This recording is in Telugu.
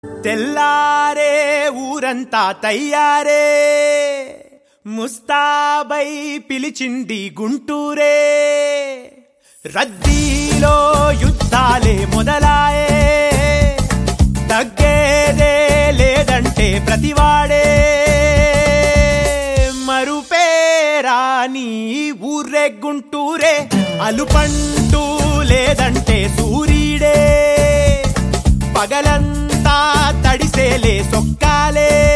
తెల్లారే ఊరంతా తయ్యారే ముస్తాబై పిలిచింది గుంటూరే రద్దీలో యుద్ధాలే మొదలాయే తగ్గేదే లేదంటే ప్రతివాడే మరుపేరాని ఊర్రే గుంటూరే అలుపంటూ లేదంటే సూర్యుడే పగలంతా తడిసేలే సొక్కాలే